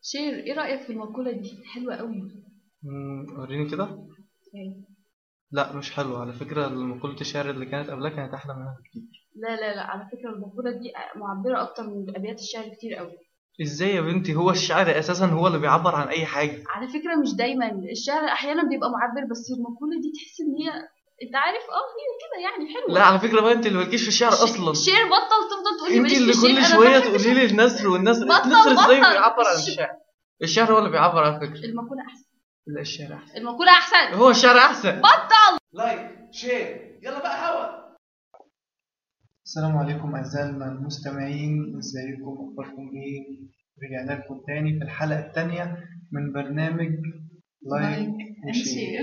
شير ايه رأيك في المقولة دي حلوة قوي مم، وريني كده يعني لا مش حلو على فكرة مقولة الشعر اللي كانت قبلها كانت أحلى منها بكتير لا لا لا على فكرة المقولة دي معبرة أكتر من أبيات الشعر كتير قوي إزاي يا بنتي هو الشعر أساسا هو اللي بيعبر عن أي حاجة على فكرة مش دايما الشعر أحيانا بيبقى معبر بس المقولة دي تحس إن هي أنت عارف اه هي كده يعني حلوة لا على فكرة بقى أنت اللي مالكيش في الشعر أصلا شير بطل تفضل تقولي أنت ماليش اللي في الشير كل أنا شوية بحب تقولي لي النثر والنثر بطل- النثر إزاي بطل. بيعبر عن الشعر الشعر هو اللي بيعبر على فكرة المقولة أحسن لا الشعر أحسن المقولة أحسن هو الشعر أحسن لايك شير يلا بقى هوا السلام عليكم أعزائي المستمعين ازيكم أخباركم إيه رجعنا لكم تاني في الحلقة التانية من برنامج لايك وشير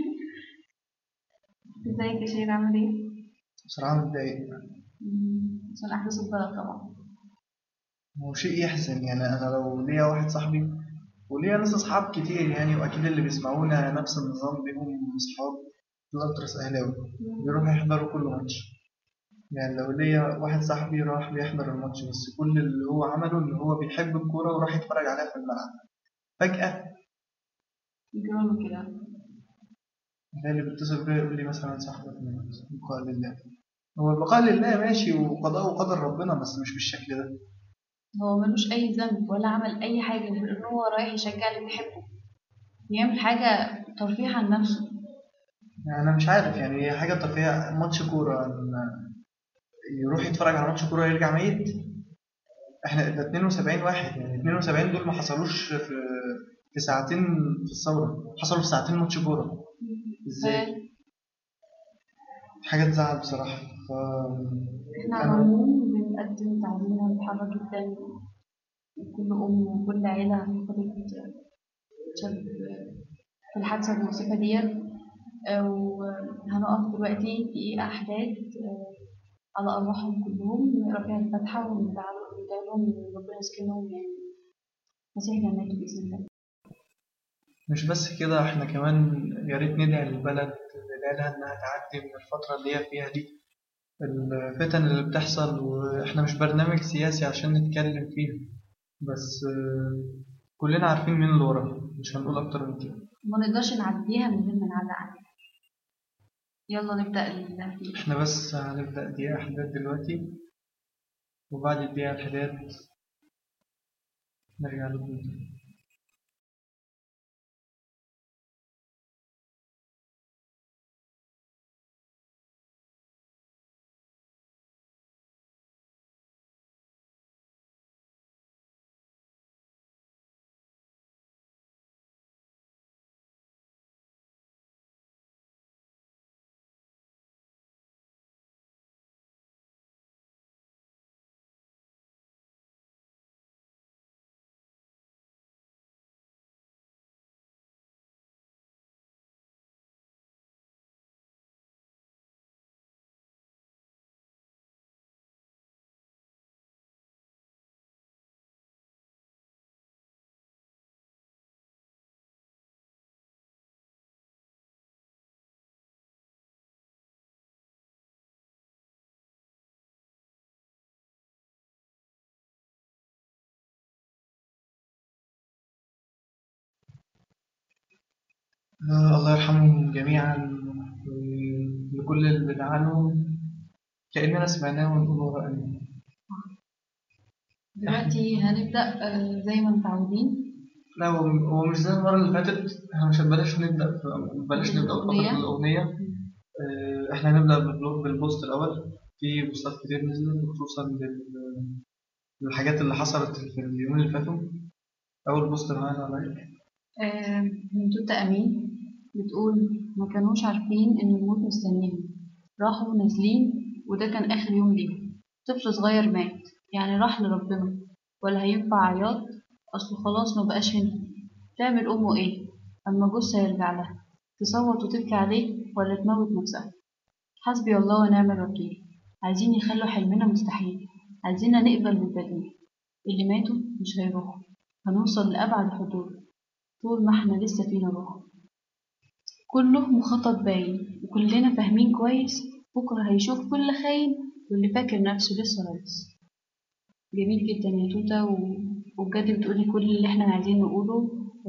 ازيك يا شير عامل ايه؟ بصراحة متضايق عشان أحداث البلد طبعا هو شيء يحزن يعني أنا لو ليا واحد صاحبي وليا ناس أصحاب كتير يعني وأكيد اللي بيسمعونا نفس النظام ليهم أصحاب الألتراس أهلاوي بيروحوا يحضروا كل ماتش يعني لو ليا واحد صاحبي راح بيحضر الماتش بس كل اللي هو عمله إن هو بيحب الكورة وراح يتفرج عليها في الملعب فجأة يجروا كده ده اللي بيتصل بيا يقول لي مثلا صاحبك مات البقاء لله هو البقاء لله ماشي وقضاء وقدر ربنا بس مش بالشكل ده هو ملوش أي ذنب ولا عمل أي حاجة غير إن هو رايح يشجع اللي بيحبه بيعمل حاجة ترفيه عن نفسه يعني أنا مش عارف يعني هي حاجة ترفيه ماتش كورة إن يروح يتفرج على ماتش كورة يرجع ميت احنا ده 72 واحد يعني 72 دول ما حصلوش في في ساعتين في الثورة حصلوا في ساعتين ماتش كورة ازاي؟ حاجة تزعل بصراحة ف... احنا على العموم بنقدم تعزينا للحرة جدا وكل أم وكل عيلة فقدت شاب في الحادثة المؤسفة ديت آه، وهنقف دلوقتي في أحداث آه، على أرواحهم كلهم نقرا فيها الفاتحة وندعي لهم إن ربنا يسكنهم يعني مسيح جناته بإذن الله مش بس كده احنا كمان يا ريت ندعي للبلد ندعي لها انها تعدي من الفترة اللي هي فيها دي الفتن اللي بتحصل واحنا مش برنامج سياسي عشان نتكلم فيه بس آه، كلنا عارفين مين اللي وراها مش هنقول اكتر من كده ما نقدرش نعديها من غير ما نعلق عليها يلا نبدأ ال- احنا بس هنبدأ دقيقة احداث دلوقتي وبعد الدقيقة الاحداث نرجع لكم تاني. آه، الله يرحمهم جميعا ولكل اللي دعانهم كأننا سمعناه ونقول وراءنا دلوقتي هنبدأ آه، زي ما متعودين لا هو هو مش زي المرة اللي فاتت احنا مش بلاش نبدأ في- بلاش نبدأ بفترة بالأغنية. الأغنية آه، احنا هنبدأ بالبلو- بالبوست الأول في بوستات كتير نزلت خصوصا لل- للحاجات اللي حصلت في اليومين اللي فاتوا أول بوست معانا لايك آه، من توتة أمين بتقول ما كانوش عارفين إن الموت مستنيهم راحوا نازلين وده كان آخر يوم ليهم طفل صغير مات يعني راح لربنا ولا هينفع عياط أصله خلاص ما بقاش هنا تعمل أمه إيه أما جوزها يرجع لها تصوت وتبكي عليه ولا تموت نفسها حسبي الله ونعم الوكيل عايزين يخلوا حلمنا مستحيل عايزيننا نقبل بالبديل اللي ماتوا مش هيروحوا هنوصل لأبعد حدود طول ما احنا لسه فينا روح كله مخطط باين وكلنا فاهمين كويس بكرة هيشوف كل خاين واللي فاكر نفسه لسه رئيس جميل جدا يا توتة و... وبجد بتقولي كل اللي احنا عايزين نقوله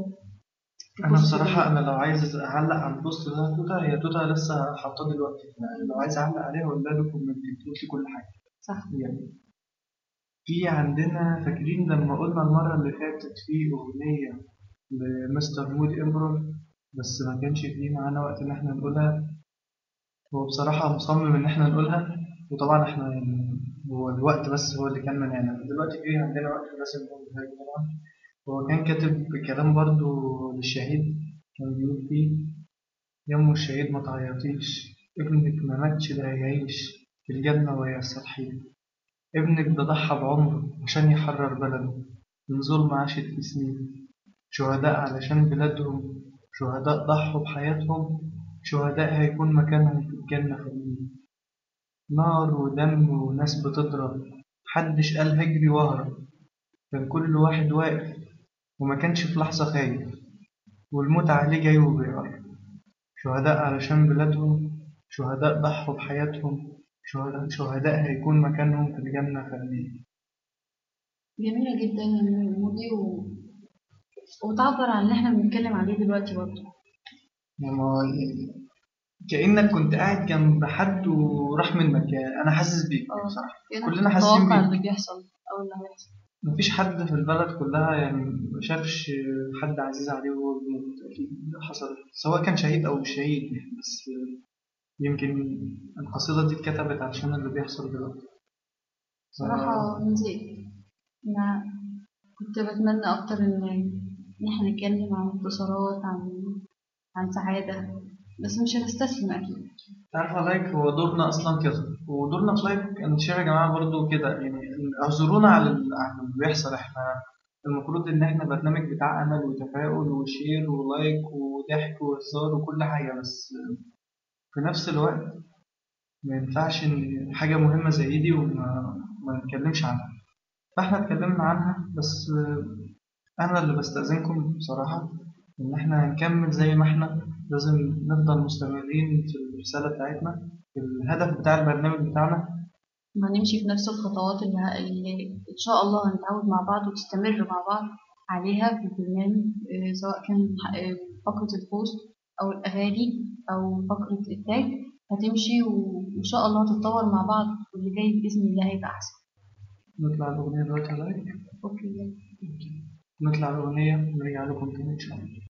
انا بصراحه انا لو عايز اعلق على البوست ده توتا هي توتا لسه حاطاه دلوقتي يعني لو عايز اعلق عليها اقول لها كومنت تقول لي كل حاجه صح يعني في عندنا فاكرين لما قلنا المره اللي فاتت في اغنيه لمستر مود امبرور بس ما كانش فيه معانا وقت ان احنا نقولها هو بصراحه مصمم ان احنا نقولها وطبعا احنا يعني هو الوقت بس هو اللي كان منعنا دلوقتي في عندنا وقت لازم نقولها طبعا هو كان كاتب كلام برضو للشهيد كان بيقول فيه يم الشهيد ما تعيطيش ابنك ما ماتش ده يعيش في الجنة وهي الصالحين ابنك ده ضحى بعمره عشان يحرر بلده من ظلم عاشت في سنين شهداء علشان بلادهم شهداء ضحوا بحياتهم شهداء هيكون مكانهم في الجنة خالدين نار ودم وناس بتضرب محدش قال هجري واهرب كان كل واحد واقف وما كانش في لحظة خايف والموت عليه جاي وبيقرب شهداء علشان بلادهم شهداء ضحوا بحياتهم شهداء, شهداء هيكون مكانهم في الجنة خالدين جميلة جدا المودي و... وتعبر عن اللي احنا بنتكلم عليه دلوقتي برضه يعني كأنك كنت قاعد جنب حد وراح منك يعني أنا حاسس بيك اه بصراحة كأنك كلنا حاسين بتتوقع بيك. اللي بيحصل أو اللي هيحصل مفيش حد في البلد كلها يعني ما شافش حد عزيز عليه وهو بيموت أكيد حصلت سواء كان شهيد أو مش شهيد يعني بس يمكن القصيدة دي اتكتبت عشان اللي بيحصل دلوقتي صراحة نسيت أنا كنت بتمنى أكتر إن إن احنا نتكلم عن انتصارات عن عن سعادة بس مش هنستسلم أكيد عارفة لايك هو دورنا أصلا كده ودورنا في لايك انشير يا جماعة برضو كده يعني اعذرونا على ال- على اللي بيحصل احنا المفروض إن احنا برنامج بتاع أمل وتفاؤل وشير ولايك وضحك وهزار وكل حاجة بس في نفس الوقت ما ينفعش إن حاجة مهمة زي دي وما ما نتكلمش عنها فاحنا اتكلمنا عنها بس أنا اللي بستأذنكم بصراحة إن احنا هنكمل زي ما احنا لازم نفضل مستمرين في الرسالة بتاعتنا الهدف بتاع البرنامج بتاعنا وهنمشي في نفس الخطوات اللي, ه- اللي إن شاء الله هنتعود مع بعض وتستمر مع بعض عليها في البرنامج آه، سواء كان ح- آه، فقرة البوست أو الأغاني أو فقرة التاج هتمشي وإن شاء الله هتتطور مع بعض واللي جاي بإذن الله هيبقى أحسن نطلع الأغنية دلوقتي يا لايك أوكي يلا. نطلع الأغنية ونرجع لكم تاني إن شاء الله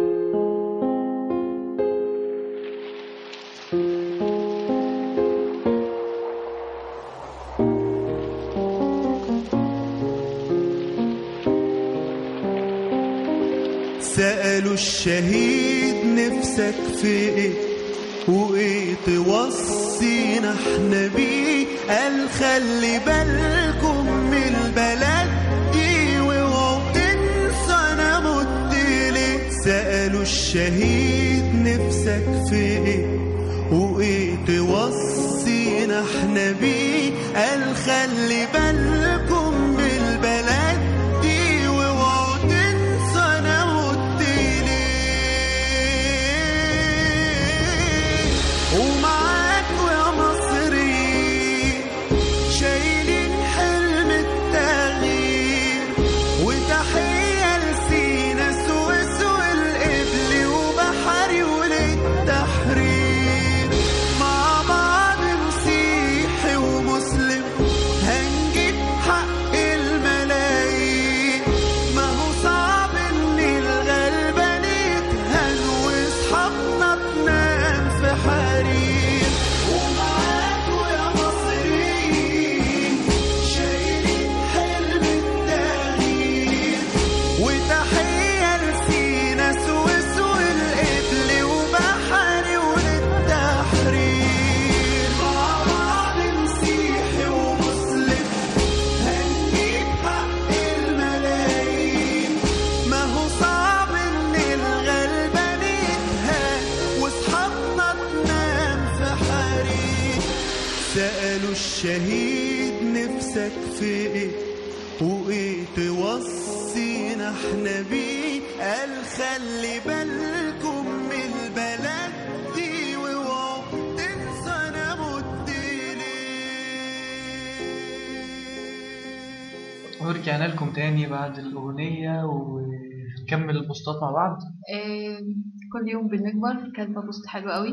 سألوا الشهيد نفسك في ايه وايه توصينا احنا بيه قال خلي بالكم من البلد دي واوعوا تنسوا انا مت ليه سألوا الشهيد نفسك في ايه وايه توصينا احنا بيه قال خلي بالكم من البلد دي واوعوا تنسوا انا مت ليه ومعاكوا يا مصريين شايلين حلم التغيير وتحية لسينا سويس والقبل وبحري وللتحرير مع بعض مسيحي ومسلم هنجيب حق الملايين ما هو صعب ان الغلبان يتهان واصحابنا تنام في حرير ومعاكوا يا مصريين شايلين حلم التغيير وتحية لسينا سويس والقبل وبحري وللتحرير مع بعض مسيحي ومسلم هنجيب حق الملايين ما هو صعب ان الغلبان يتهان واصحابنا تنام في حرير سألوا الشهيد نفسك في ايه وايه توصينا احنا بيه قال خلي بالكم من البلد دي واوعوا تنسوا انا مت ليه ورجعنا لكم تاني بعد الأغنية ونكمل البوستات مع بعض آه، كل يوم بنكبر كاتبة بوست حلو قوي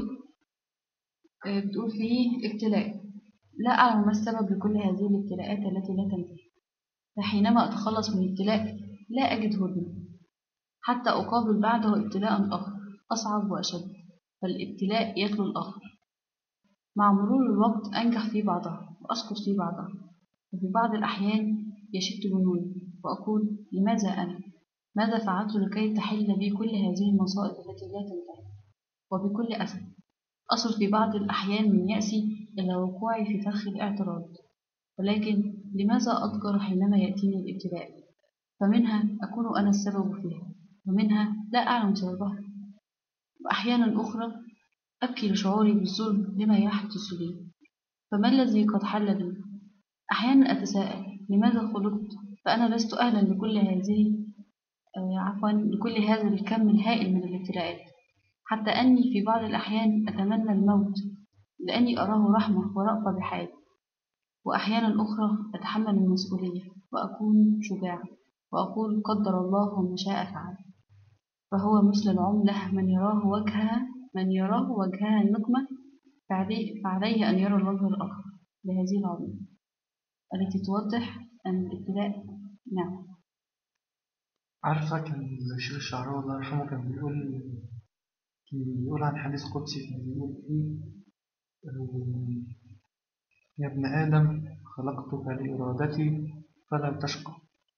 آه، بتقول فيه ابتلاء لا أعلم ما السبب لكل هذه الابتلاءات التي لا تنتهي فحينما أتخلص من ابتلاء لا أجد هدنة حتى أقابل بعده ابتلاء آخر أصعب وأشد فالابتلاء يخلو الآخر مع مرور الوقت أنجح في بعضها وأسقط في بعضها وفي بعض الأحيان يشت جنوني وأقول لماذا أنا؟ ماذا فعلت لكي تحل بي كل هذه المصائب التي لا تنتهي وبكل أسف أصل في بعض الأحيان من يأسي إلى وقوعي في فخ الاعتراض ولكن لماذا أضجر حينما يأتيني الابتلاء فمنها أكون أنا السبب فيها ومنها لا أعلم سببها وأحيانا أخرى أبكي لشعوري بالظلم لما يحدث لي فما الذي قد حل بي أحيانا أتساءل لماذا خلقت فأنا لست أهلا لكل هذه آه، عفوا لكل هذا الكم الهائل من الابتلاءات حتى أني في بعض الأحيان أتمنى الموت لأني أراه رحمة ورأفة بحياتي وأحيانا أخرى أتحمل المسؤولية وأكون شجاع وأقول قدر الله وما شاء فعل فهو مثل العملة من يراه وجهها من يراه وجهها النقمة فعليه, فعليه أن يرى الوجه الآخر لهذه العملة التي توضح أن الابتلاء نعم عارفة كان الشيخ الشعراوي الله يرحمه كان بيقول كان بيقول عن حديث قدسي كان بيقول فيه آه، يا ابن آدم خلقتك لإرادتي فلا تشقى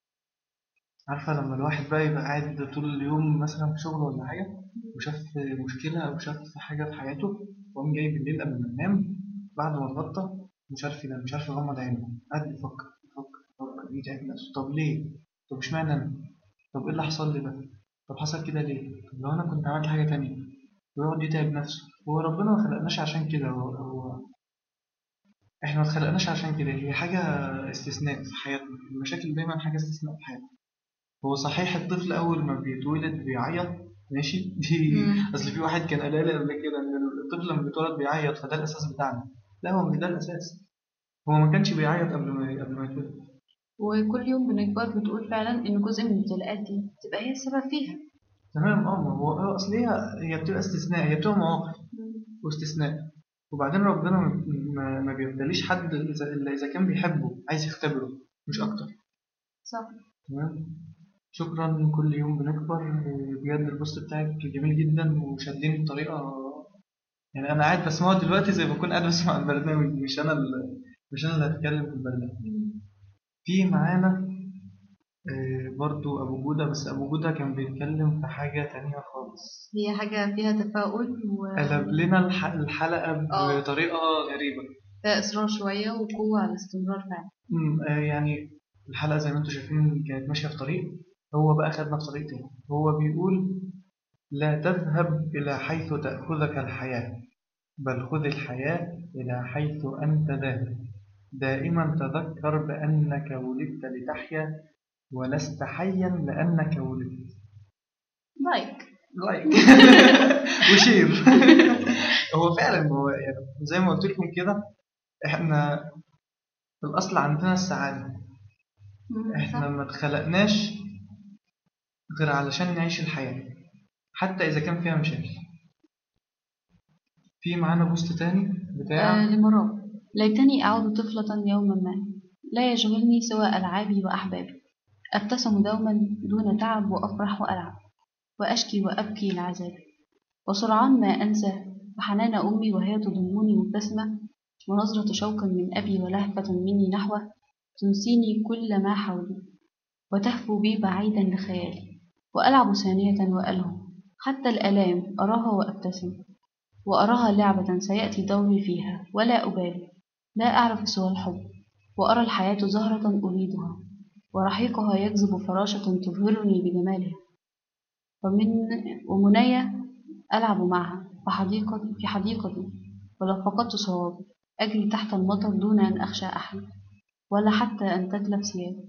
عارفة لما الواحد بقى يبقى قاعد طول اليوم مثلا في شغل ولا حاجة وشاف مشكلة أو شاف حاجة في حياته وقام جاي بالليل قبل ما ينام بعد ما اتغطى مش عارف ينام مش عارف يغمض عينه قاعد بيفكر يفكر يفكر يتعب نفسه طب ليه؟ طب اشمعنى أنا؟ طب ايه اللي حصل لي ده؟ طب حصل كده ليه؟ طب لو أنا كنت عملت حاجة تانية ويقعد يتعب نفسه هو ربنا ما خلقناش عشان كده هو, هو احنا ما اتخلقناش عشان كده هي حاجة استثناء في حياتنا المشاكل دايما حاجة استثناء في حياتنا هو صحيح الطفل أول ما بيتولد بيعيط ماشي دي مم. أصل في واحد كان قال لي قبل كده إن الطفل لما بيتولد بيعيط فده الأساس بتاعنا لا هو مش ده الأساس هو ما كانش بيعيط قبل ما قبل ما يتولد وكل يوم بنكبر بتقول فعلا إن جزء من الابتلاءات دي تبقى هي السبب فيها تمام اه ما هو هو أصل هي هي بتبقى استثناء هي بتبقى مواقف واستثناء وبعدين ربنا ما- ما, ما بيبتليش حد إذا- إلا إذا كان بيحبه عايز يختبره مش أكتر صح تمام شكرا كل يوم بنكبر بجد البوست بتاعك جميل جدا وشدني بطريقة يعني أنا قاعد بسمعه دلوقتي زي ما بكون قاعد بسمع البرنامج مش أنا اللي مش أنا اللي هتكلم في البرنامج في معانا آه، برضو أبو جودة بس أبو جودة كان بيتكلم في حاجة تانية خالص هي حاجة فيها تفاؤل قلب لنا الح- الحلقة آه. بطريقة غريبة وفيها إصرار شوية وقوة على الاستمرار فعلا أمم، آه، يعني الحلقة زي ما انتم شايفين كانت ماشية في طريق هو بقى خدنا في طريق تاني هو بيقول لا تذهب إلى حيث تأخذك الحياة بل خذ الحياة إلى حيث أنت ذاهب دائما تذكر بأنك ولدت لتحيا ولست حيا لأنك ولدت لايك لايك وشير هو فعلا هو يعني زي ما قلت لكم كده احنا في الأصل عندنا السعادة احنا ما اتخلقناش غير علشان نعيش الحياة حتى إذا كان فيها مشاكل في معانا بوست تاني بتاع آه لمرام ليتني أعود طفلة يوما ما لا يشغلني سوى ألعابي وأحبابي أبتسم دوما دون تعب وأفرح وألعب وأشكي وأبكي العذاب وسرعان ما أنسى وحنان أمي وهي تضمني مبتسمة ونظرة شوق من أبي ولهفة مني نحوه تنسيني كل ما حولي وتهفو بي بعيدا لخيالي وألعب ثانية وألهو حتى الآلام أراها وأبتسم وأراها لعبة سيأتي دوري فيها ولا أبالي لا أعرف سوى الحب وأرى الحياة زهرة أريدها ورحيقها يجذب فراشة تبهرني بجمالها ومن ومنايا ألعب معها في حديقة في حديقتي ولو فقدت صوابي أجري تحت المطر دون أن أخشى أحد ولا حتى أن تتلف ثيابي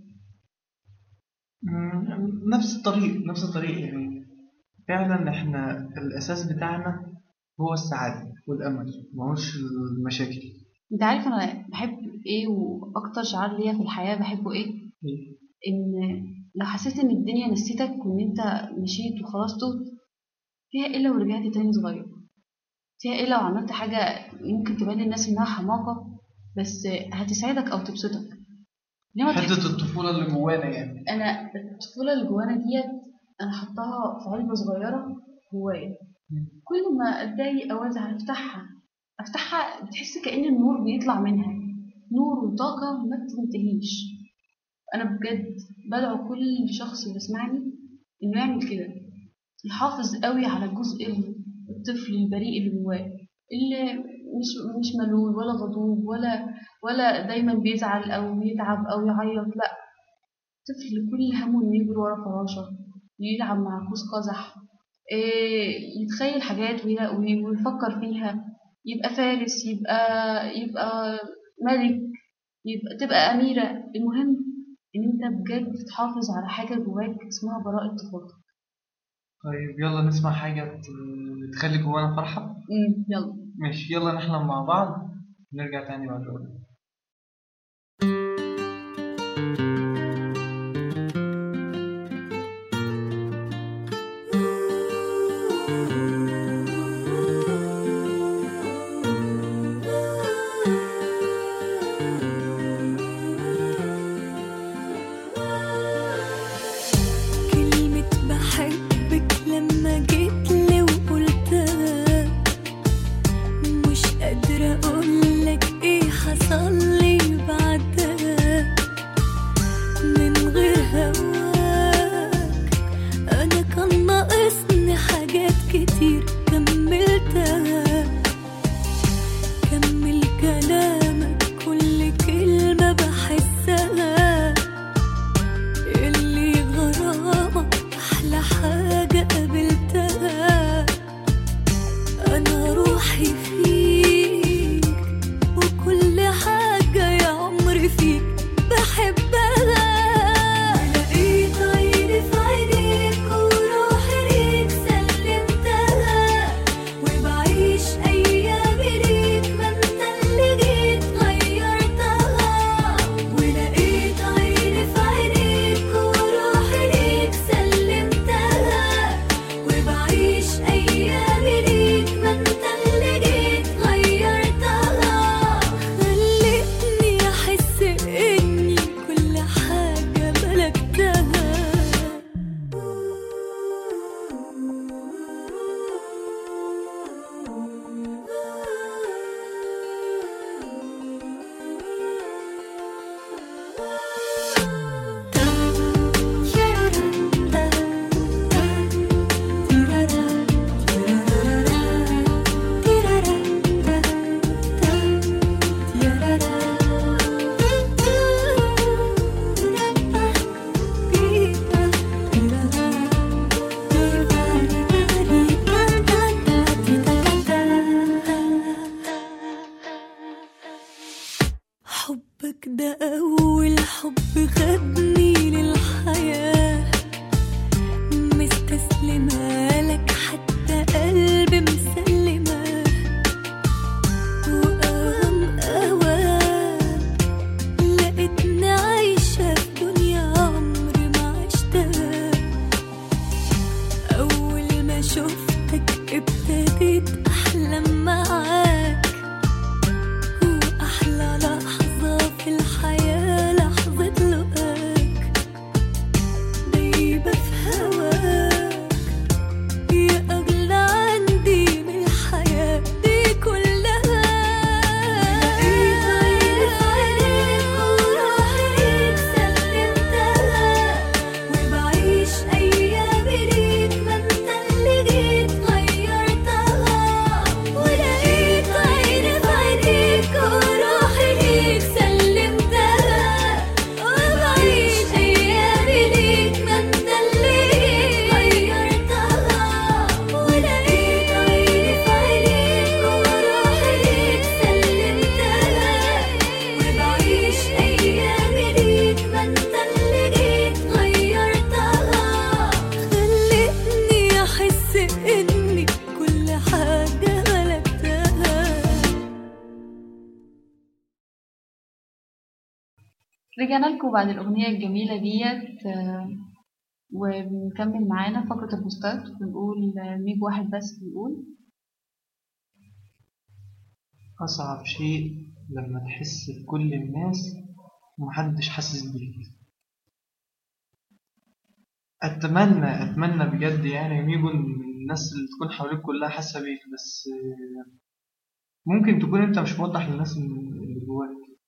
مم، نفس الطريق نفس الطريق يعني فعلا احنا الأساس بتاعنا هو السعادة والأمل ماهوش المشاكل أنت عارف أنا بحب إيه وأكتر شعار ليا في الحياة بحبه إيه؟ إن لو حسيت إن الدنيا نسيتك وإن أنت مشيت وخلاص توت فيها إيه لو رجعت تاني صغير فيها إيه لو عملت حاجة ممكن تبان للناس إنها حماقة بس هتسعدك أو تبسطك ليه ما تحس- حتة الطفولة اللي جوانا يعني انا الطفوله اللي جوانا ديت انا حطاها في علبه صغيره جوايا كل ما اتضايق او ازعل افتحها افتحها بتحس كأن النور بيطلع منها نور وطاقه ما بتنتهيش انا بجد بدعو كل شخص بيسمعني انه يعمل كده يحافظ قوي على الجزء ال- الطفل البريء اللي جواه اللي مش مش ملول ولا غضوب ولا ولا دايما بيزعل او يتعب او يعيط لا طفل كل همه انه يجري ورا فراشه يلعب مع كوس قزح إيه، يتخيل حاجات وي- وي- ويفكر فيها يبقى فارس يبقى يبقى ملك يبقى تبقى أميرة المهم إن أنت بجد تحافظ على حاجة جواك اسمها براءة طفولتك طيب يلا نسمع حاجة ت- تخلي جوانا فرحة أمم، يلا ماشي يلا نحلم مع بعض نرجع تاني بعد كده كلمة بحبك لما جيت لي وقلتها مش قادرة أقولك إيه حصل لي بعدها من غير هواك أنا كان ناقصني حاجات كتير كملتها كمل كلامك كل كلمة بحسها اللي غرامك أحلى حاجة قابلتها أنا روحي فيك وكل حاجة يا عمري فيك بحبها لقيت عيني في عينيك وروحي ليك سلمتها وبعيش أيامي ليك ما انت اللي جيت غيرتها ولقيت عيني في عينيك وروحي ليك سلمتها وبعيش أيامي ليك ما انت اللي جيت غيرتها خلتني أحس إني كل حاجة ملكتها حبك ده أول حب خدني للحياة مستسلمة لك حتى قلبي مسلمة وأوام أوام لقيتني عايشة في دنيا عمري ما عشتها أول ما شفتك ابتديت أحلم معاك وأحلى لحظة في الحياة لحظة لقاك دايبة في هواك يا أغلى عندي من الحياة دي كلها لقيت عيني في عينيك وروحي ليك سلمتها وبعيش أيامي ليك ما انت اللي جيت رجعنا لكم بعد الأغنية الجميلة ديت آه، وبنكمل معانا فقرة البوستات بنقول آه، ميج واحد بس بيقول أصعب شيء لما تحس بكل الناس ومحدش حاسس بيك أتمنى أتمنى بجد يعني يا ميجو إن الناس اللي تكون حواليك كلها حاسة بيك بس آه، ممكن تكون أنت مش موضح للناس اللي جواك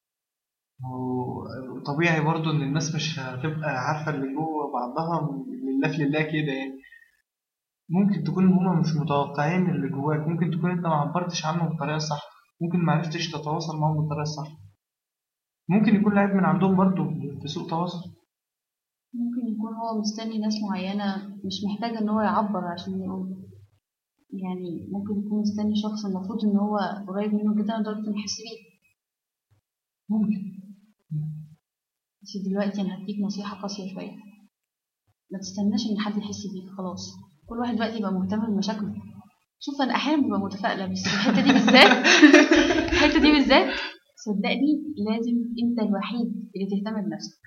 هو طبيعي برضو إن الناس مش هتبقى عارفة اللي جوه بعضها لله في لله كده يعني ممكن تكون هما مش متوقعين اللي جواك ممكن تكون أنت ما عبرتش عنه بالطريقة الصح ممكن معرفتش تتواصل معاهم بالطريقة الصح ممكن يكون لعيب من عندهم برضو في سوء تواصل ممكن يكون هو مستني ناس معينة مش محتاج إن هو يعبر عشان يقول يعني ممكن يكون مستني شخص المفروض إن هو قريب منه جدا لدرجة إنه يحس بيه ممكن بس دلوقتي أنا هديك نصيحة قاسية شوية ما تستناش إن حد يحس بيك خلاص كل واحد دلوقتي يبقى مهتم بمشاكله شوف أنا أحيانا ببقى متفائلة بس في الحتة دي بالذات الحتة دي بالذات صدقني لازم أنت الوحيد اللي تهتم بنفسك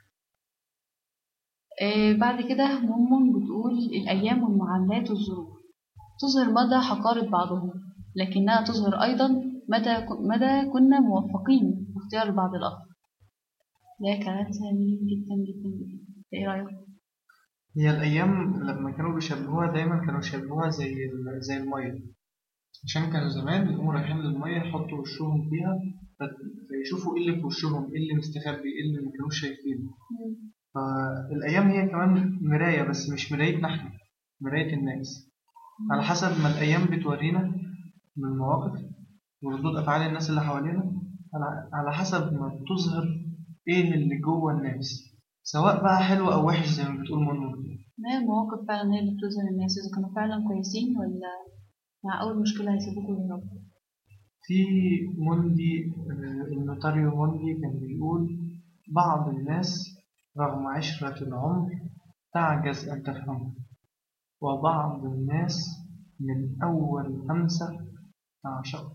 آه بعد كده ممن بتقول الأيام والمعاملات والظروف تظهر مدى حقارة بعضهم لكنها تظهر أيضا مدى مدى كنا موفقين في اختيار البعض الآخر ده كلام سليم جدا جدا جدا إيه رأيك؟ هي الأيام لما كانوا بيشبهوها دايما كانوا يشبهوها زي ال- زي المية عشان كانوا زمان يقوموا رايحين للمية يحطوا وشهم فيها ف- فيشوفوا ايه اللي في وشهم ايه اللي مستخبي ايه اللي ما كانوش شايفينه فالأيام هي كمان مراية بس مش مرايتنا احنا مراية الناس على حسب ما الأيام بتورينا من المواقف وردود أفعال الناس اللي حوالينا على- على حسب ما بتظهر ايه اللي جوه الناس سواء بقى حلو أو وحش زي ما بتقول منى ما هي المواقف فعلا هي اللي بتظهر الناس إذا كانوا فعلا كويسين ولا مع أول مشكلة هيسيبوكوا ويهربوا في موندي آه، النوتاريو موندي كان بيقول بعض الناس رغم عشرة العمر تعجز أن تفهمه وبعض الناس من أول همسة تعشقه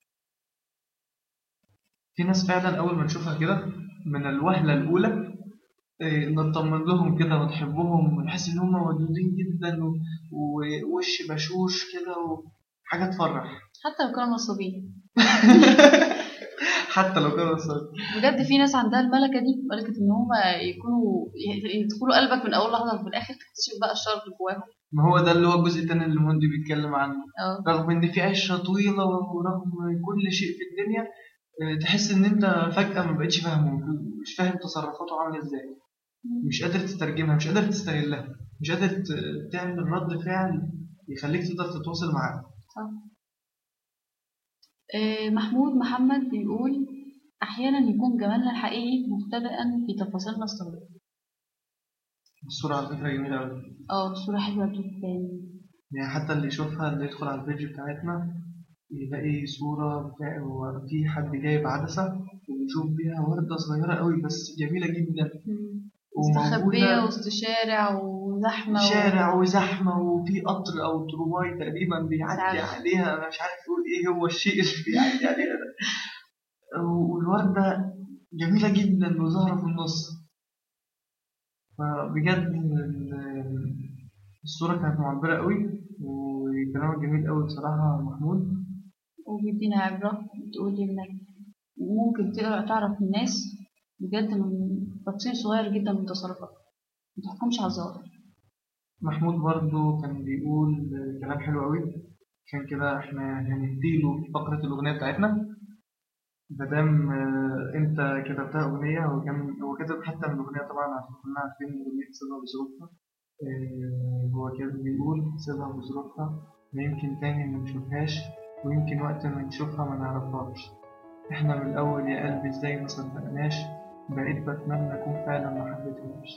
في ناس فعلا أول ما نشوفها كده من الوهلة الأولى آه، نطمن لهم كده ونحبهم ونحس إن هم ودودين جدا و- ووش بشوش كده وحاجة تفرح حتى لو كانوا نصابين حتى لو كانوا صادق بجد في ناس عندها الملكة دي ملكة إن هم يكونوا يدخلوا قلبك من أول لحظة وفي الآخر تكتشف بقى الشر اللي جواهم ما هو ده اللي هو الجزء التاني اللي موندي بيتكلم عنه اه رغم ان في عشرة طويلة ورغم كل شيء في الدنيا آه، تحس ان انت فجأة ما بقتش فاهمه مش فاهم تصرفاته عاملة ازاي مش قادر تترجمها مش قادر تستغلها مش قادر ت- تعمل رد فعل يخليك تقدر تتواصل معاه آه، محمود محمد بيقول أحيانا يكون جمالنا الحقيقي مختبئا في تفاصيلنا الصغيرة الصورة على فكرة جميلة أوي اه الصورة حلوة جدا يعني حتى اللي يشوفها اللي يدخل على البيج بتاعتنا يلاقي صورة بتاع وفي حد جايب عدسة وبيشوف بيها وردة صغيرة قوي بس جميلة جدا مستخبية وسط شارع وزحمة و- شارع وزحمة وفي قطر أو ترواي تقريبا بيعدي عارف. عليها أنا مش عارف أقول إيه هو الشيء اللي بيعدي عليها ده والوردة جميلة جدا وظاهرة في النص فبجد ال- الصورة كانت معبرة قوي وكلامك جميل قوي بصراحة محمود وبيدينا عبرة بتقول إنك ممكن تقرأ تعرف الناس بجد من تفصيل صغير جدا من تصرفاتهم متحكمش على الظاهر محمود برضو كان بيقول كلام حلو قوي عشان كده احنا هنديله فقرة الأغنية بتاعتنا مادام آه، انت كتبتها أغنية هو كان هو كتب حتى من الأغنية طبعا عشان كلنا عارفين أغنية سيبها بظروفها آه، هو كان بيقول سيبها بظروفها ما يمكن تاني ما نشوفهاش ويمكن وقت ما نشوفها ما نعرفهاش احنا من الأول يا قلبي ازاي ما صدقناش بقيت بتمنى أكون فعلا ما حبيتهاش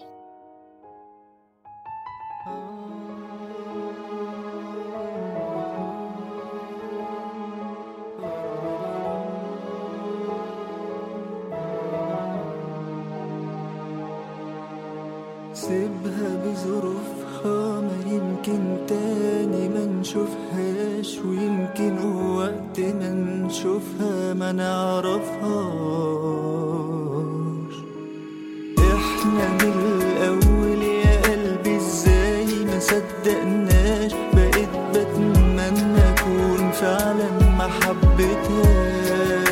سيبها بظروفها ما يمكن تاني ما نشوفهاش ويمكن وقت ما نشوفها ما نعرفهاش فرقناش بقيت بتمنى اكون فعلا ما حبيتهاش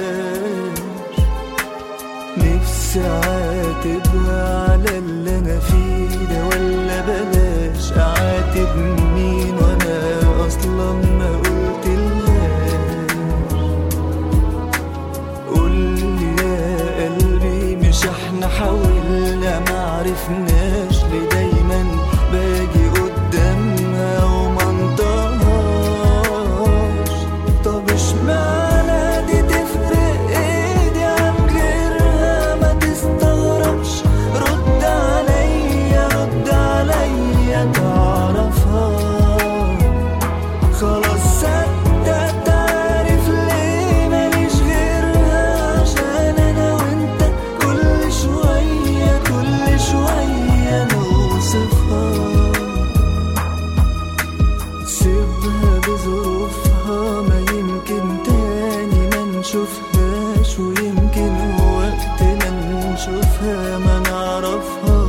نفسي اعاتبها على اللي انا فيه ده ولا بلاش اعاتب مين وانا اصلا ما قلتلهاش قولي يا قلبي مش احنا حاولنا معرفناش ليه دايما باجي قدامها وما انطقهاش طب اشمعنى دي تفرق ايدي عن غيرها ما تستغربش رد عليا رد عليا تعرفها خلاص صدقت عارف ليه ماليش غيرها عشان انا وانت كل شوية كل شوية نوصفها سيبها بظروفها ما يمكن تاني ما نشوفهاش ويمكن وقت ما نشوفها ما نعرفها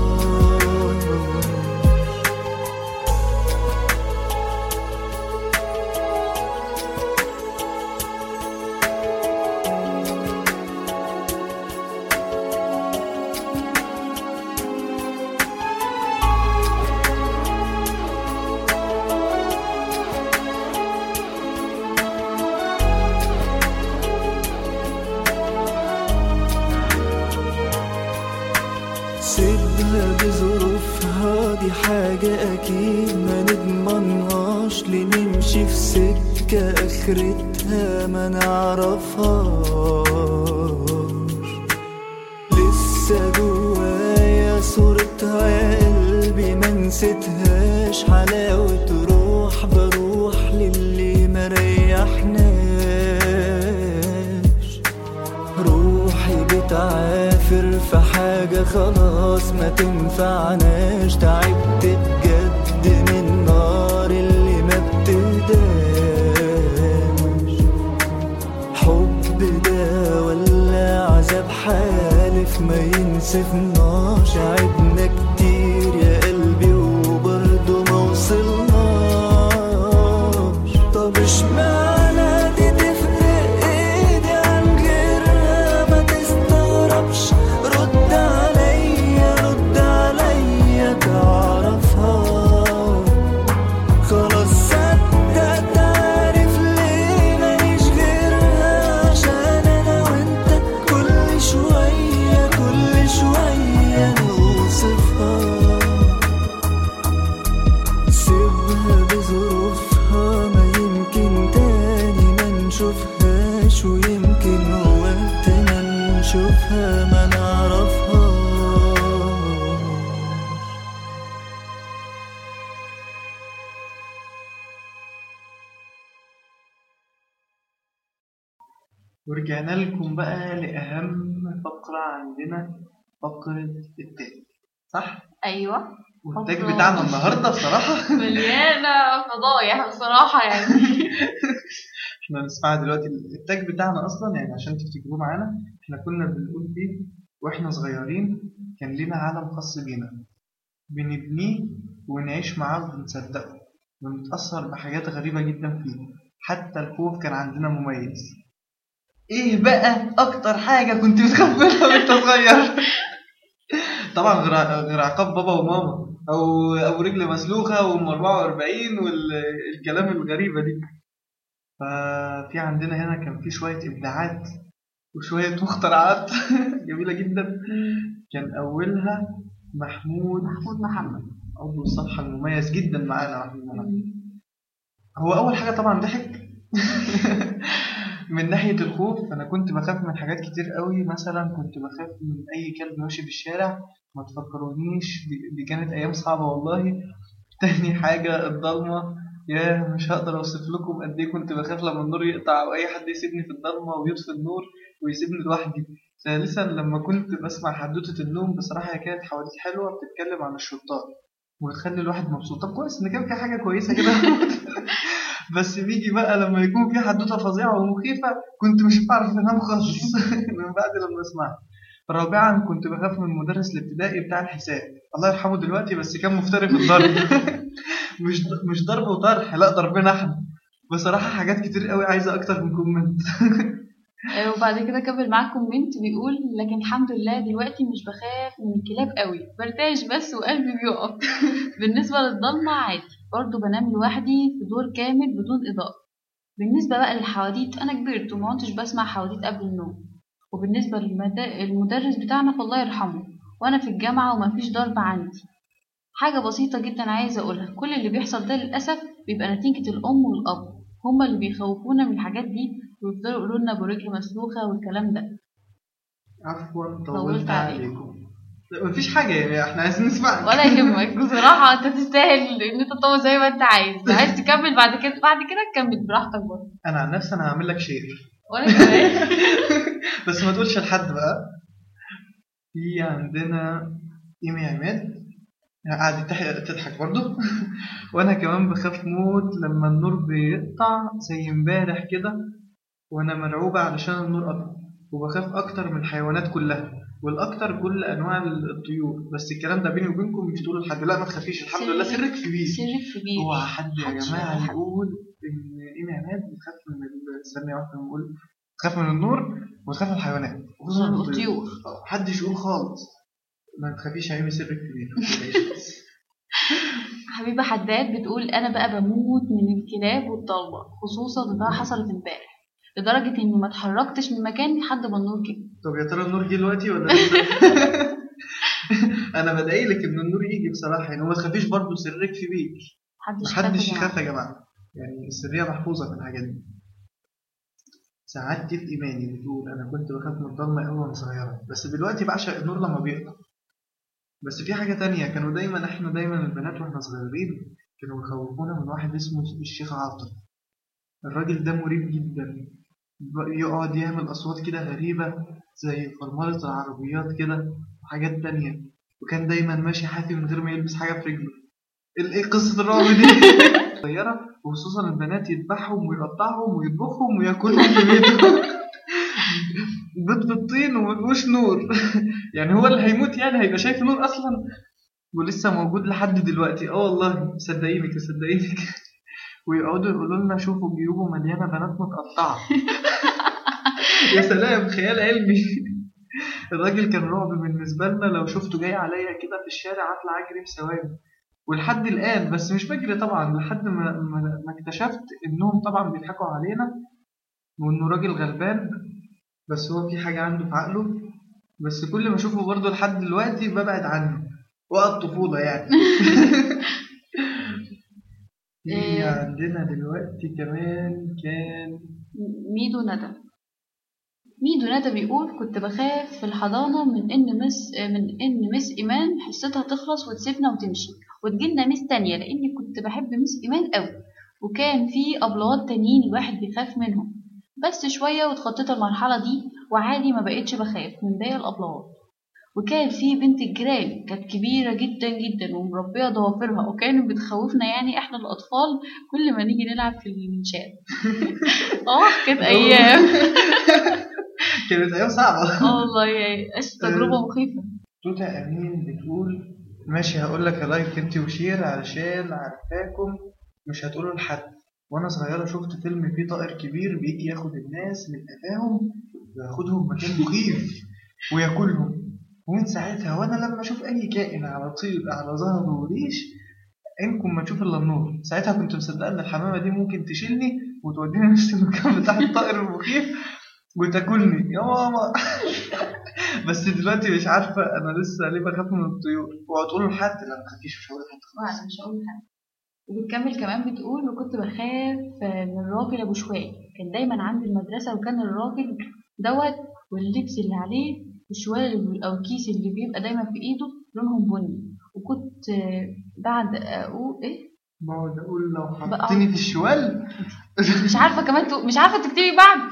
سيبها بظروفها دي حاجة أكيد ما نضمنهاش لنمشي في سكة آخرتها ما نعرفهاش لسه جوايا صورتها يا قلبي ما نسيتهاش حلاوة روح بروح للي ما ريحناش روحي بتعافر في حاجة خلاص ما تنفعناش تعبت بجد من النار اللي ما بتهداش حب ده ولا عذاب حالف ما ينسفناش عدنا كتير يا قلبي وبرضه ما وصلناش طب اشمعنى دي تفرق ايدي عن غيرها ما تستغربش رد عليا رد عليا تعرفها خلاص صدقت عارف ليه ماليش غيرها عشان انا وانت كل شوية كل شوية نوصفها سيبها بظروفها ما يمكن تاني ما نشوفهاش ويمكن وقت ما نشوفها ما نعرفها ورجعنا لكم بقى لأهم فقرة عندنا فقرة التاج صح؟ ايوه والتاج فقرة. بتاعنا النهاردة بصراحة مليانه فضايح بصراحه يعني احنا هنسمعها دلوقتي التاج بتاعنا أصلا يعني عشان تفتكروه معانا احنا كنا بنقول فيه واحنا صغيرين كان لينا عالم خاص بينا بنبنيه ونعيش معاه وبنصدقه ونتأثر بحاجات غريبة جدا فيه حتى الخوف كان عندنا مميز ايه بقى اكتر حاجة كنت بتخاف منها وانت صغير طبعا غير غير عقاب بابا وماما او او رجل مسلوخة وام 44 والكلام الغريبة دي ففي عندنا هنا كان في شوية ابداعات وشوية مخترعات جميلة جدا كان اولها محمود محمود محمد عضو الصفحة المميز جدا معانا محمود محمد هو أول حاجة طبعا ضحك من ناحية الخوف أنا كنت بخاف من حاجات كتير قوي مثلا كنت بخاف من أي كلب ماشي في الشارع ما تفكرونيش دي- دي كانت أيام صعبة والله تاني حاجة الضلمة يا مش هقدر أوصف لكم قد إيه كنت بخاف لما النور يقطع أو أي حد يسيبني في الضلمة ويطفي النور ويسيبني لوحدي ثالثا لما كنت بسمع حدوتة النوم بصراحة هي كانت حواديت حلوة بتتكلم عن الشرطات وتخلي الواحد مبسوط طب كويس ان كان في حاجه كويسه كده بس بيجي بقى لما يكون في حدوته فظيعه ومخيفه كنت مش بعرف انام خالص من بعد لما اسمعها رابعا كنت بخاف من المدرس الابتدائي بتاع الحساب الله يرحمه دلوقتي بس كان مفتري في الضرب مش مش ضرب وطرح لا ضربنا احنا بصراحه حاجات كتير قوي عايزه اكتر من كومنت آه، وبعد كده كمل معاك كومنت بيقول لكن الحمد لله دلوقتي مش بخاف من الكلاب قوي برتعش بس وقلبي بيقف بالنسبة للضلمة عادي برضه بنام لوحدي في دور كامل بدون إضاءة بالنسبة بقى للحواديت أنا كبرت وما كنتش بسمع حواديت قبل النوم وبالنسبة للمدرس بتاعنا فالله يرحمه وأنا في الجامعة ومفيش ضرب عندي حاجة بسيطة جدا عايزة أقولها كل اللي بيحصل ده للأسف بيبقى نتيجة الأم والأب هما اللي بيخوفونا من الحاجات دي ويفضلوا يقولوا لنا برجل مسلوخة والكلام ده عفوا طولت طولت عليكم. عليكم لا مفيش حاجه يعني احنا عايزين نسمعك ولا يهمك بصراحة انت تستاهل ان انت تطول زي ما انت عايز عايز تكمل بعد كده بعد كده كمل براحتك برضه انا عن نفسي انا هعمل لك شير وانا كمان بس ما تقولش لحد بقى في عندنا ايمي عماد قاعدة تح- تضحك برضو وانا كمان بخاف موت لما النور بيقطع زي امبارح كده وانا مرعوبة علشان النور قطع وبخاف اكتر من الحيوانات كلها والاكتر كل انواع الطيور بس الكلام ده بيني وبينكم مش تقولوا لحد لا ما تخافيش الحمد لله سرك- سرك في بيتي سرك في بيتي اوعى حد يا محدش يقول جماعه حد. يقول ان ايمي عماد بتخاف من ال- ثانيه واحده بنقول بتخاف من النور وتخاف من الحيوانات وخصوصا من الطيور الطيور آه، محدش يقول خالص ما تخافيش يا ايمي سرك كبير ما تقلقيش بس. حبيبة حداد بتقول انا بقى بموت من الكلاب والضلمة خصوصا انها حصلت امبارح لدرجة اني ما اتحركتش من مكاني لحد ما النور جه طب يا ترى النور جه دلوقتي ولا لسه؟ انا بدعي لك ان النور يجي بصراحه يعني وما تخافيش برضه سرك في بيك محدش محدش يا جماعة. يخاف يا جماعه يعني السريه محفوظه في الحاجات دي سعادتي في ايماني بتقول انا كنت بخاف من الضلمه قوي وانا صغيره بس دلوقتي بعشق النور لما بيقطع بس في حاجه تانية كانوا دايما احنا دايما البنات واحنا صغيرين كانوا يخوفونا من واحد اسمه الشيخ عاطف الراجل ده مريب جدا ب- يقعد يعمل اصوات كده غريبه زي فرمله العربيات كده وحاجات تانية وكان دايما ماشي حافي من غير ما يلبس حاجه في رجله ال- ايه قصه الرعب دي صغيره وخصوصا البنات يذبحهم ويقطعهم ويطبخهم وياكلهم في بيته بيض بالطين ومفيهوش نور يعني هو اللي هيموت يعني هيبقى شايف نور اصلا ولسه موجود لحد دلوقتي اه والله صدقينك صدقينك ويقعدوا يقولوا لنا شوفوا جيوبه مليانه بنات متقطعه يا سلام خيال علمي الراجل كان رعب بالنسبه لنا لو شفته جاي عليا كده في الشارع اطلع اجري في ثواني ولحد الان بس مش بجري طبعا لحد ما, ما, ما اكتشفت انهم طبعا بيضحكوا علينا وانه راجل غلبان بس هو في حاجه عنده في عقله بس كل ما اشوفه برضه لحد دلوقتي ببعد عنه وقت طفوله يعني في إيه. عندنا دلوقتي كمان كان ميدو ندى ميدو ندى بيقول كنت بخاف في الحضانة من إن مس من إن مس إيمان حصتها تخلص وتسيبنا وتمشي وتجيلنا مس تانية لأني كنت بحب مس إيمان قوي وكان في أبلات تانيين الواحد بيخاف منهم بس شوية واتخطيت المرحلة دي وعادي ما بقتش بخاف من باقي الأبلات وكان في بنت الجيران كانت كبيرة جدا جدا ومربية ضوافرها وكانت بتخوفنا يعني احنا الأطفال كل ما نيجي نلعب في الشارع اه كانت أيام كانت ايام صعبه اه والله يعني عشت تجربة مخيفة توتا امين بتقول ماشي هقول لك لايك انت وشير علشان عارفاكم مش هتقولوا لحد وانا صغيره شفت فيلم فيه طائر كبير بيجي ياخد الناس من قفاهم وياخدهم مكان مخيف وياكلهم ومن ساعتها وانا لما اشوف اي كائن على طير على ظهره وريش عينكم ما تشوف الا النور ساعتها كنت مصدقه ان الحمامه دي ممكن تشيلني وتوديني نفس المكان بتاع الطائر المخيف وتاكلني يا ماما بس دلوقتي مش عارفه انا لسه ليه بخاف من الطيور وهتقولوا لحد لا ما تخافيش مش هقول لحد خلاص وانا مش هقول حاجة وبتكمل كمان بتقول وكنت بخاف من الراجل ابو شوال كان دايما عندي المدرسة وكان الراجل دوت واللبس اللي عليه الشوال او الكيس اللي بيبقى دايما في ايده لونهم بني وكنت آه، بعد اقول ايه بقعد اقول لو بقى- حطيتني في الشوال مش عارفه كمان تق- مش عارفه تكتبي بعد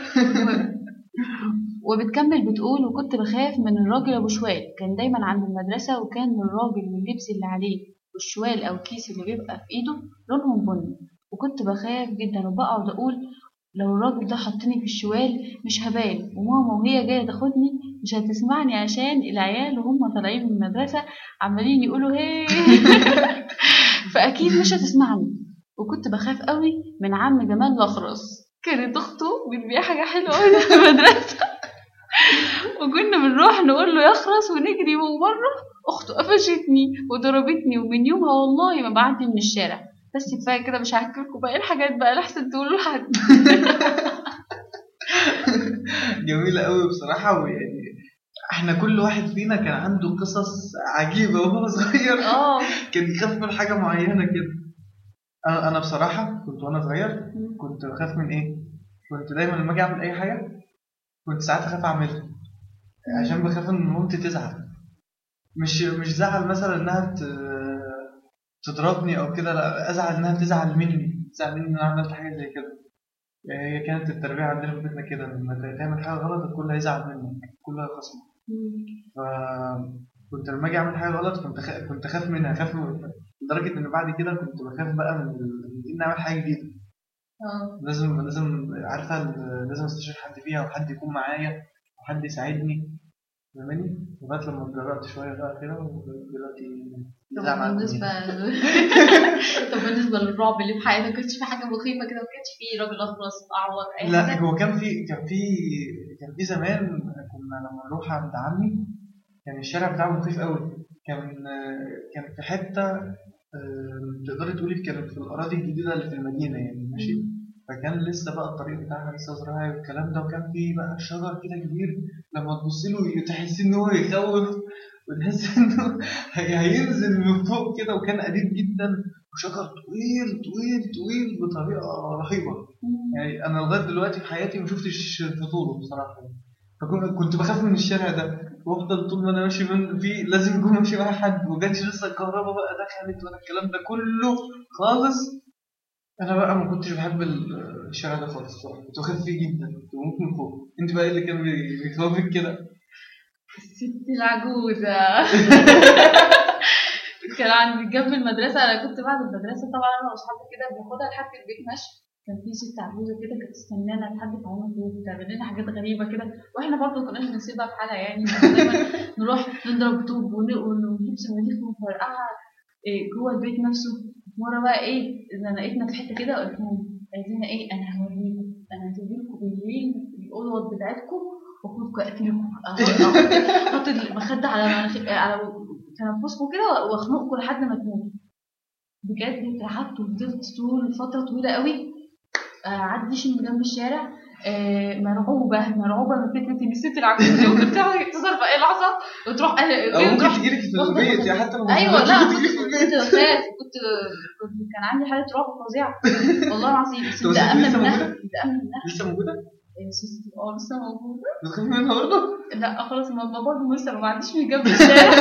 وبتكمل بتقول وكنت بخاف من الراجل ابو شوال كان دايما عند المدرسه وكان الراجل واللبس اللي عليه والشوال او الكيس اللي بيبقى في ايده لونهم بني وكنت بخاف جدا وبقعد اقول لو الراجل ده حطني في الشوال مش هبان وماما وهي جايه تاخدني مش هتسمعني عشان العيال وهم طالعين من المدرسه عمالين يقولوا هي فاكيد مش هتسمعني وكنت بخاف قوي من عم جمال الاخرس كانت اخته بتبيع حاجه حلوه قوي في المدرسه وكنا بنروح نقول له يخرس ونجري من بره اخته قفشتني وضربتني ومن يومها والله ما بعدي من الشارع بس كفايه كده مش هحكي لكم باقي الحاجات بقى لحسن تقولوا لحد جميلة قوي بصراحة ويعني احنا كل واحد فينا كان عنده قصص عجيبة وهو صغير اه كان يخاف من حاجة معينة كده انا انا بصراحة كنت وانا صغير كنت بخاف من ايه؟ كنت دايما لما اجي اعمل اي حاجة كنت ساعات اخاف اعملها عشان بخاف ان مامتي تزعل مش مش زعل مثلا انها ت- تضربني او كده لا ازعل انها تزعل مني تزعل مني ان انا عملت حاجة زي كده هي كانت التربية عندنا في بيتنا كده لما تعمل حاجة غلط الكل هيزعل منك الكل هيخصمك فكنت لما اجي اعمل حاجه غلط كنت خ... كنت اخاف منها اخاف من... لدرجه ان بعد كده كنت بخاف بقى من ال- من اني اعمل حاجه جديده اه لازم لازم عارفه ال- لازم استشير حد فيها وحد يكون معايا وحد يساعدني فاهماني لغايه لما اتجرأت شويه بقى كده ودلوقتي طب زعل معاكم بالنسبة طب بالنسبة للرعب اللي في حياتك كنتش في حاجة مخيفة كده ما كانش في راجل أخرس أعور أي لا حاجة هو كان في كان في كان في زمان كنا لما نروح عند عمي كان الشارع بتاعه مخيف قوي كان كان في حته آه، تقدري تقولي كانت في الاراضي الجديده اللي في المدينه يعني ماشي فكان لسه بقى الطريق بتاعها لسه زراعي والكلام ده وكان في بقى شجر كده كبير لما تبص له تحس ان هو يخوف وتحس انه هي- هينزل من فوق كده وكان قريب جدا وشجر طويل طويل طويل بطريقه رهيبه يعني انا لغايه دلوقتي في حياتي ما شفتش في طوله بصراحه فكنت كنت بخاف من الشارع ده وافضل طول ما انا ماشي من فيه لازم يكون ماشي معايا حد وما كانش لسه الكهرباء بقى دخلت ولا الكلام ده كله خالص انا بقى ما كنتش بحب ال- الشارع ده خالص بصراحه كنت بخاف فيه جدا كنت بموت من خوف انت بقى ايه اللي كان بي- بيخوفك كده الست العجوزة كان عندي جنب المدرسة أنا كنت بعد المدرسة طبعا أنا وأصحابي كده بناخدها لحد البيت مشي كان في ست عجوزة كده كانت تستنانا لحد في عمر وبتعمل لنا حاجات غريبة كده وإحنا برضه ما كناش بنسيبها في حالها يعني كنا دايما نروح نضرب طوب ون- ونجيب صناديق ونفرقعها إيه، جوه البيت نفسه مرة بقى إيه إذا لقيتنا في حتة كده قلت لهم عايزين إيه أنا هوريكم أنا هجيبلكم بالليل الأوض بتاعتكم وأخدكم أقتلكم أحط أحط المخدة على مناخ- على تنفسكم كده واخنقكم لحد ما تموتوا بجد اترعبت وفضلت طول فترة طويلة قوي آه، عديش من جنب الشارع آه، مرعوبة مرعوبة من فكرة إن الست العجوزة دي ممكن تعمل تظهر في أي لحظة وتروح او آه، ممكن تروح تجيلك في واخدة- البيت يعني حتى لو ما ايوه تجيلكش لا ممكن تجيلك في كنت البيت كنت بخاف كنت كنت كان عندي حاله رعب فظيعه والله العظيم بس طب الست متأمنة لسه منها موجودة؟ متأمنة منها لسه موجوده؟ إيه، سيستم اه لسه موجوده بتخافي منها برضه؟ لا خلاص ما ما برضه لسه ما بعديش من جنب الشارع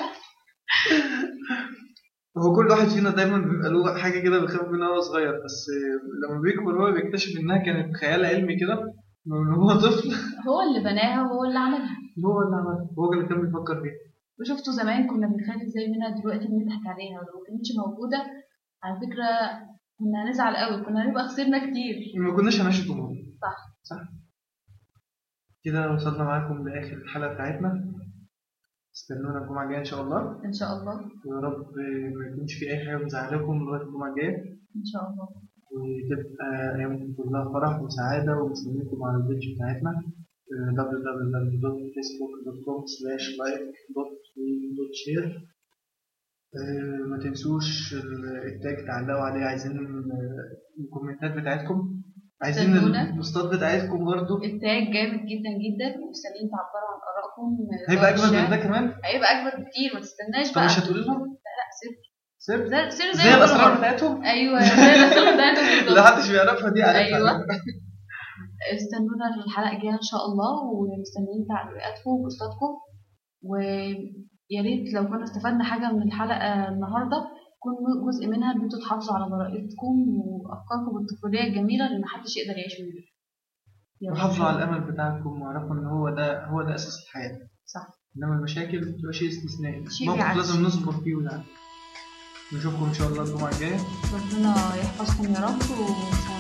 هو كل واحد فينا دايما بيبقى له حاجه كده بيخاف منها وهو صغير بس لما بيكبر هو بيكتشف انها كانت خيال علمي كده من هو طفل هو اللي بناها وهو اللي عملها هو اللي عملها هو اللي كان بيفكر فيها وشفته زمان كنا بنخاف ازاي منها دلوقتي بنضحك عليها ولو ما كانتش موجوده على فكره كنا هنزعل قوي كنا هنبقى خسرنا كتير ما كناش هنعيش طموح صح صح كده وصلنا معاكم لاخر الحلقه بتاعتنا استنونا الجمعه الجايه ان شاء الله ان شاء الله ويا رب ما يكونش في اي حاجه مزعلكم لغايه الجمعه الجايه ان شاء الله وتبقى أيامكم كلها فرح وسعادة ومستنيكم على البيج بتاعتنا www.facebook.com slash like.share ما تنسوش ال- التاج تعلقوا عليه عايزين آه، الكومنتات بتاعتكم عايزين استنونا. البوستات بتاعتكم برضو التاج جامد جدا جدا ومستنيين تعبروا عن ارائكم هيبقى سواء أجمل من الشات. ده كمان هيبقى اجمد بكتير ما تستناش طب بقى مش هتقول لهم لا سر سر زي سر زي زي ما الأسرار بقول. بتاعتهم ايوه زي الاسرار بتاعتهم اللي بالظبط محدش بيعرفها دي عارفها أيوة. استنونا في الحلقه الجايه ان شاء الله ومستنيين تعليقاتكم وبوستاتكم ويا ريت لو كنا استفدنا حاجه من الحلقه النهارده يكون جزء منها ان انتوا تحافظوا على براءتكم وافكاركم الطفوليه الجميله اللي محدش يقدر يعيش من غيرها يلا. وحافظوا على الأمل بتاعكم واعرفوا إن هو ده هو ده أساس الحياة صح انما المشاكل بتبقى شيء استثنائي شيء موقف بيعدي. لازم نصبر فيه ونعمل نشوفكم ان شاء الله الجمعه الجايه ربنا يحفظكم يا رب وسلام